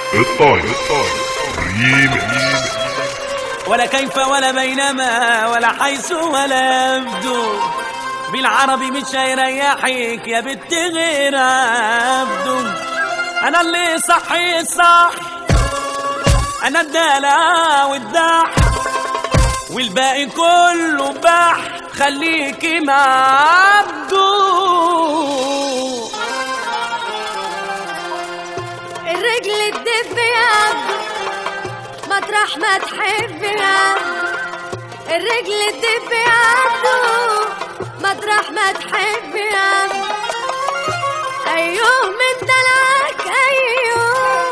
الطاير ريمكس ولا كيف ولا بينما ولا حيث ولا يبدو بالعربي مش هيريحك يا بنت غير عبده انا اللي صحي صح انا الدلع والدح والباقي كله بح خليكي مع عبده الرجل تدب يا عبدو مطرح ما تحب يا عبدو الرجل تدب يا عبدو مطرح ما تحب يا عبدو ايوه من دلعك ايوه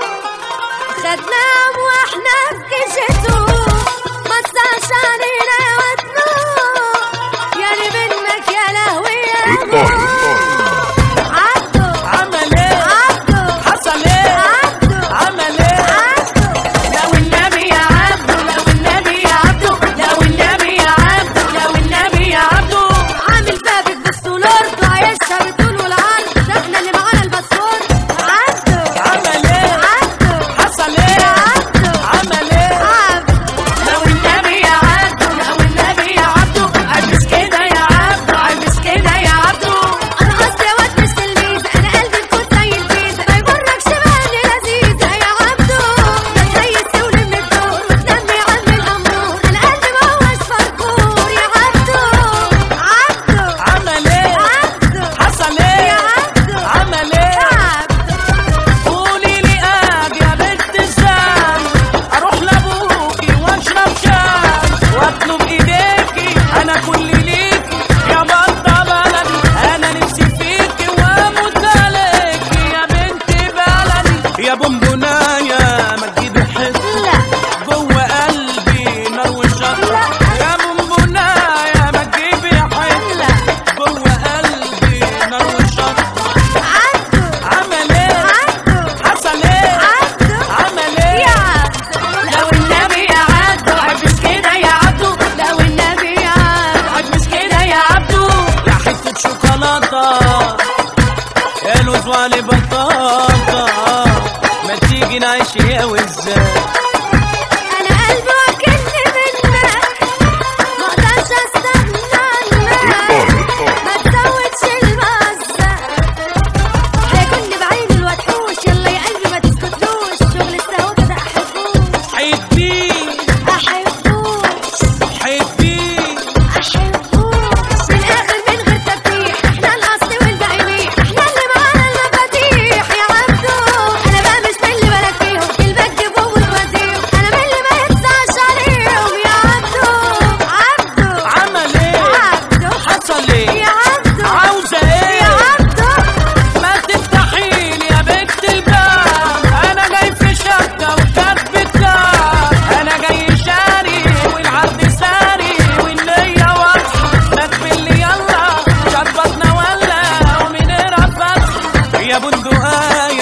خدناه واحنا في كشته ما تسعش علينا يا وطنو يا اللي منك يا لهوي يا الطاير عبدو عمل ايه عبدو حصل ايه عبدو عمل ايه عبدو لو النبي يا عبده لو النبي يا عبده لو النبي يا عبده لو النبي يا عبده عامل بابك بالسولار عايشها بالطول والعرض ده احنا اللي معانا الباسورد عبدو عمل ايه عبدو حصل ايه عبدو عمل ايه عبدو لو النبي يا عبده لو النبي يا عبده عايز كده يا عبده عايز كده يا عبده انا اصلي واد مش تلميذ انا قلبي بكون زي الفيزا ما يمركش بقى لذيذة يا عبدو ده تهيس ولم الدور وتنمي عم الامور انا قلبي ما هوش فرفور يا عبدو عبدو عمل ايه عبدو حصل يا ايه عبدو عمل ايه عبدو قولي لي اجي يا بنت الزان اروح لابوكي واشرب شاي واطلب ايديكي انا كل ليكي يا بطه بلدي انا نفسي فيكي واموت عليكي يا بنت بلدي يا بونبونايه ما تجيبي حته لا جوه قلبي نار وشطه يا بونبونايه ما تجيبي حته جوه قلبي نار وشطه عبدو عمل ايه عبدو حصل ايه عبدو عمل يا ايه عبدو لو النبي يا عبدو عجبش كده يا عبدو لو النبي يا عبدو عجبش كده يا عبدو يا حتة شوكولاتة يا لوز وعلي بطاطا ما تيجي نعيش يا وزاي انا قلبي واكلني منك ما اقدرش استغنى عنك ما تزودش المعزة هيكون بعين الوحوش يلا يا قلبي ما تسكتلوش شغل السهوكة ده احبوش حبيه احبوش حبيه احبوش من الاخر من غير تفتيح احنا الاصل والباقي ميح احنا اللي معانا المفاتيح يا عبدو انا بقى مش من اللي بالك فيهم كلمة تجيبهم وتوديهم انا من اللي ما يتسعش عليهم يا عبدو عبدو عمل ايه عبدو حصل ايه يا عبدو عاوزة يا ايه عبدو ما تفتحيلي يا بنت الباب انا جاي في شبكة وكاتب الكاب انا جاي شاري والعرض ساري والنية واضحة ما تبلي يلا شربتنا ولا ومن فتح يا بندقاية